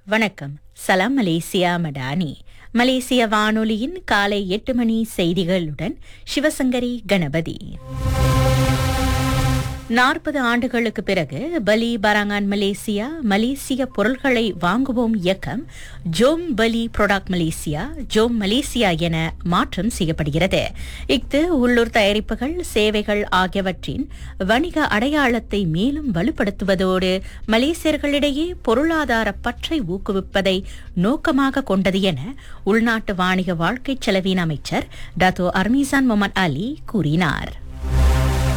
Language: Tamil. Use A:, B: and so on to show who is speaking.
A: வணக்கம் சலாம் மலேசியா மடானி மலேசிய வானொலியின் காலை எட்டு மணி செய்திகளுடன் சிவசங்கரி கணபதி நாற்பது ஆண்டுகளுக்கு பிறகு பலி பராங்கான் மலேசியா மலேசிய பொருள்களை வாங்குவோம் இயக்கம் ஜோம் பலி ப்ராடக்ட் மலேசியா ஜோம் மலேசியா என மாற்றம் செய்யப்படுகிறது இஃது உள்ளூர் தயாரிப்புகள் சேவைகள் ஆகியவற்றின் வணிக அடையாளத்தை மேலும் வலுப்படுத்துவதோடு மலேசியர்களிடையே பொருளாதார பற்றை ஊக்குவிப்பதை நோக்கமாக கொண்டது என உள்நாட்டு வாணிக வாழ்க்கை செலவின் அமைச்சர் டாத்தோ அர்மீசான் முகமது அலி கூறினார்